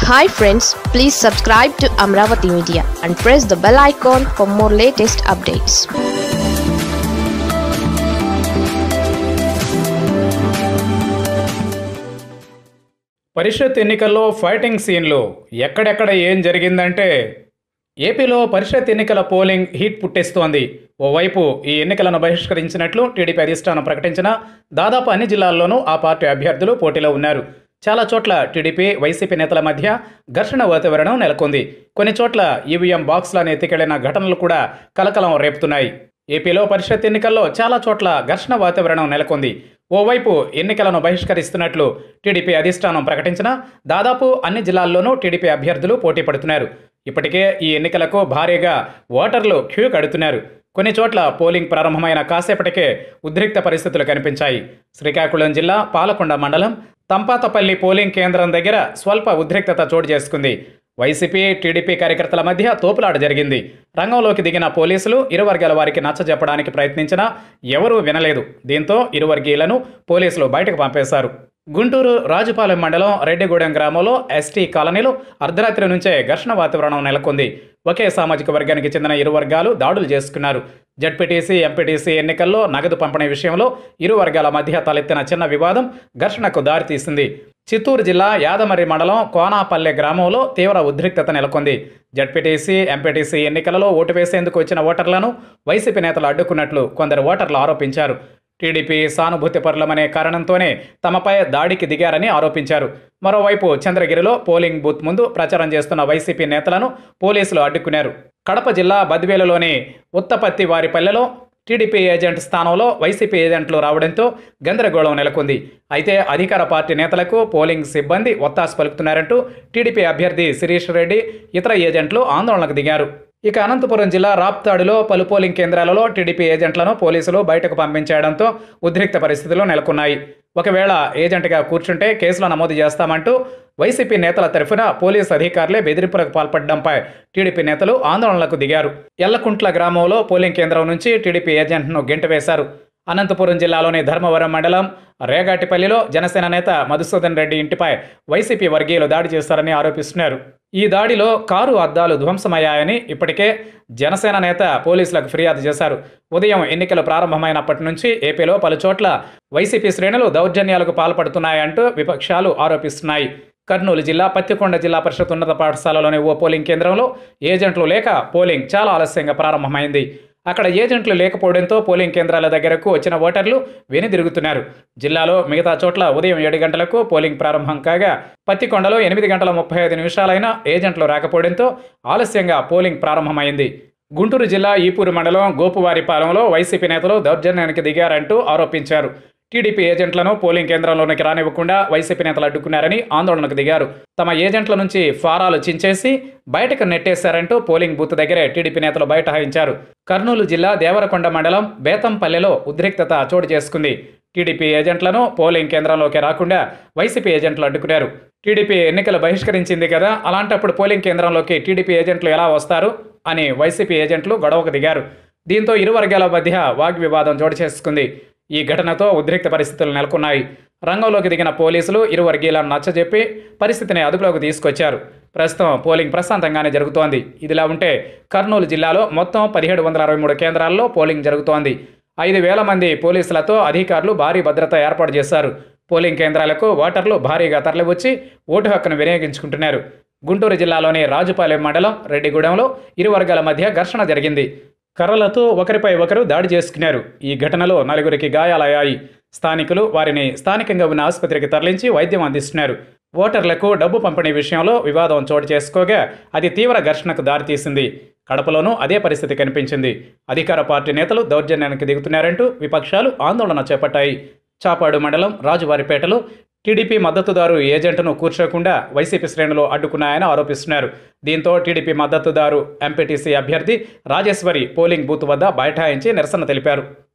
hi friends please subscribe to Amaravati media and press the bell icon for more latest updates పరిషత్ ఎన్నికల్లో fighting సీన్లు ఎక్కడెక్కడ ఏం జరిగిందంటే ఏపీలో పరిషత్ ఎన్నికల పోలింగ్ హీట్ పుట్టేస్తోంది ఓవైపు ఈ ఎన్నికలను బహిష్కరించినట్లు టీడీపీ అధిష్టానం ప్రకటించిన దాదాపు అన్ని జిల్లాల్లోనూ ఆ పార్టీ అభ్యర్థులు పోటీలో ఉన్నారు చాలా చోట్ల టీడీపీ వైసీపీ నేతల మధ్య ఘర్షణ వాతావరణం నెలకొంది కొన్ని చోట్ల ఈవీఎం బాక్స్లను ఎత్తికెళ్లిన ఘటనలు కూడా కలకలం రేపుతున్నాయి ఏపీలో పరిషత్ ఎన్నికల్లో చాలా చోట్ల ఘర్షణ వాతావరణం నెలకొంది ఓవైపు ఎన్నికలను బహిష్కరిస్తున్నట్లు టీడీపీ అధిష్టానం ప్రకటించిన దాదాపు అన్ని జిల్లాల్లోనూ టీడీపీ అభ్యర్థులు పోటీ పడుతున్నారు ఇప్పటికే ఈ ఎన్నికలకు భారీగా ఓటర్లు క్యూ కడుతున్నారు కొన్ని చోట్ల పోలింగ్ ప్రారంభమైన కాసేపటికే ఉద్రిక్త పరిస్థితులు కనిపించాయి శ్రీకాకుళం జిల్లా పాలకొండ మండలం తంపాతపల్లి పోలింగ్ కేంద్రం దగ్గర స్వల్ప ఉద్రిక్తత చోటు చేసుకుంది వైసీపీ టీడీపీ కార్యకర్తల మధ్య తోపులాట జరిగింది రంగంలోకి దిగిన పోలీసులు ఇరు వర్గాల వారికి నచ్చజెప్పడానికి ప్రయత్నించినా ఎవరూ వినలేదు దీంతో ఇరు వర్గీయులను పోలీసులు బయటకు పంపేశారు గుంటూరు రాజుపాలెం మండలం రెడ్డిగూడెం గ్రామంలో ఎస్టీ కాలనీలో అర్ధరాత్రి నుంచే ఘర్షణ వాతావరణం నెలకొంది ఒకే సామాజిక వర్గానికి చెందిన ఇరు వర్గాలు దాడులు చేసుకున్నారు జడ్పీటీసీ ఎంపీటీసీ ఎన్నికల్లో నగదు పంపిణీ విషయంలో ఇరు వర్గాల మధ్య తలెత్తిన చిన్న వివాదం ఘర్షణకు దారితీసింది చిత్తూరు జిల్లా యాదమర్రి మండలం కోనాపల్లె గ్రామంలో తీవ్ర ఉద్రిక్తత నెలకొంది జడ్పీటీసీ ఎంపీటీసీ ఎన్నికలలో ఓటు వేసేందుకు వచ్చిన ఓటర్లను వైసీపీ నేతలు అడ్డుకున్నట్లు కొందరు ఓటర్లు ఆరోపించారు టీడీపీ సానుభూతి పరులమనే కారణంతోనే తమపై దాడికి దిగారని ఆరోపించారు మరోవైపు చంద్రగిరిలో పోలింగ్ బూత్ ముందు ప్రచారం చేస్తున్న వైసీపీ నేతలను పోలీసులు అడ్డుకున్నారు కడప జిల్లా బద్వేలులోని ఉత్తపత్తి వారిపల్లెలో టీడీపీ ఏజెంట్ స్థానంలో వైసీపీ ఏజెంట్లు రావడంతో గందరగోళం నెలకొంది అయితే అధికార పార్టీ నేతలకు పోలింగ్ సిబ్బంది ఒత్తాసు పలుకుతున్నారంటూ టీడీపీ అభ్యర్థి శిరీష్ రెడ్డి ఇతర ఏజెంట్లు ఆందోళనకు దిగారు ఇక అనంతపురం జిల్లా రాప్తాడులో పలు పోలింగ్ కేంద్రాలలో టీడీపీ ఏజెంట్లను పోలీసులు బయటకు పంపించేయడంతో ఉద్రిక్త పరిస్థితులు నెలకొన్నాయి ఒకవేళ ఏజెంట్గా కూర్చుంటే కేసులు నమోదు చేస్తామంటూ వైసీపీ నేతల తరఫున పోలీసు అధికారులే బెదిరింపులకు పాల్పడడంపై టీడీపీ నేతలు ఆందోళనలకు దిగారు ఎల్లకుంట్ల గ్రామంలో పోలింగ్ కేంద్రం నుంచి టీడీపీ ఏజెంట్ను గెంటివేశారు అనంతపురం జిల్లాలోని ధర్మవరం మండలం రేగాటిపల్లిలో జనసేన నేత మధుసూదన్ రెడ్డి ఇంటిపై వైసీపీ వర్గీయులు దాడి చేశారని ఆరోపిస్తున్నారు ఈ దాడిలో కారు అద్దాలు ధ్వంసమయ్యాయని ఇప్పటికే జనసేన నేత పోలీసులకు ఫిర్యాదు చేశారు ఉదయం ఎన్నికలు ప్రారంభమైనప్పటి నుంచి ఏపీలో పలుచోట్ల వైసీపీ శ్రేణులు దౌర్జన్యాలకు పాల్పడుతున్నాయంటూ విపక్షాలు ఆరోపిస్తున్నాయి కర్నూలు జిల్లా పత్తికొండ జిల్లా పరిషత్ ఉన్నత పాఠశాలలోని ఓ పోలింగ్ కేంద్రంలో ఏజెంట్లు లేక పోలింగ్ చాలా ఆలస్యంగా ప్రారంభమైంది అక్కడ ఏజెంట్లు లేకపోవడంతో పోలింగ్ కేంద్రాల దగ్గరకు వచ్చిన ఓటర్లు వెనుదిరుగుతున్నారు జిల్లాలో మిగతా చోట్ల ఉదయం ఏడు గంటలకు పోలింగ్ ప్రారంభం కాగా పత్తికొండలో ఎనిమిది గంటల ముప్పై ఐదు నిమిషాలైనా ఏజెంట్లు రాకపోవడంతో ఆలస్యంగా పోలింగ్ ప్రారంభమైంది గుంటూరు జిల్లా ఈపూరు మండలం గోపువారిపాలెంలో వైసీపీ నేతలు దౌర్జన్యానికి దిగారంటూ ఆరోపించారు టీడీపీ ఏజెంట్లను పోలింగ్ కేంద్రంలోనికి రానివ్వకుండా వైసీపీ నేతలు అడ్డుకున్నారని ఆందోళనకు దిగారు తమ ఏజెంట్ల నుంచి ఫారాలు చించేసి బయటకు నెట్టేశారంటూ పోలింగ్ బూత్ దగ్గరే టీడీపీ నేతలు బైఠాయించారు కర్నూలు జిల్లా దేవరకొండ మండలం బేతంపల్లెలో ఉద్రిక్తత చోటు చేసుకుంది టీడీపీ ఏజెంట్లను పోలింగ్ కేంద్రంలోకి రాకుండా వైసీపీ ఏజెంట్లు అడ్డుకున్నారు టీడీపీ ఎన్నికలు బహిష్కరించింది కదా అలాంటప్పుడు పోలింగ్ కేంద్రంలోకి టీడీపీ ఏజెంట్లు ఎలా వస్తారు అని వైసీపీ ఏజెంట్లు గొడవకు దిగారు దీంతో ఇరు వర్గాల మధ్య వాగ్వివాదం చోటు చేసుకుంది ఈ ఘటనతో ఉద్రిక్త పరిస్థితులు నెలకొన్నాయి రంగంలోకి దిగిన పోలీసులు ఇరు వర్గీయులను నచ్చజెప్పి పరిస్థితిని అదుపులోకి తీసుకొచ్చారు ప్రస్తుతం పోలింగ్ ప్రశాంతంగానే జరుగుతోంది ఇదిలా ఉంటే కర్నూలు జిల్లాలో మొత్తం పదిహేడు వందల అరవై మూడు కేంద్రాల్లో పోలింగ్ జరుగుతోంది ఐదు వేల మంది పోలీసులతో అధికారులు భారీ భద్రత ఏర్పాటు చేశారు పోలింగ్ కేంద్రాలకు ఓటర్లు భారీగా తరలివచ్చి ఓటు హక్కును వినియోగించుకుంటున్నారు గుంటూరు జిల్లాలోని రాజుపాలెం మండలం రెడ్డిగూడెంలో ఇరు వర్గాల మధ్య ఘర్షణ జరిగింది కర్రలతో ఒకరిపై ఒకరు దాడి చేసుకున్నారు ఈ ఘటనలో నలుగురికి గాయాలయ్యాయి స్థానికులు వారిని స్థానికంగా ఉన్న ఆసుపత్రికి తరలించి వైద్యం అందిస్తున్నారు ఓటర్లకు డబ్బు పంపిణీ విషయంలో వివాదం చోటు చేసుకోగా అది తీవ్ర ఘర్షణకు దారితీసింది కడపలోనూ అదే పరిస్థితి కనిపించింది అధికార పార్టీ నేతలు దౌర్జన్యానికి దిగుతున్నారంటూ విపక్షాలు ఆందోళన చేపట్టాయి చాపాడు మండలం రాజువారిపేటలో టీడీపీ మద్దతుదారు ఏజెంట్ను కూర్చోకుండా వైసీపీ శ్రేణులు అడ్డుకున్నాయని ఆరోపిస్తున్నారు దీంతో టీడీపీ మద్దతుదారు ఎంపీటీసీ అభ్యర్థి రాజేశ్వరి పోలింగ్ బూత్ వద్ద బైఠాయించి నిరసన తెలిపారు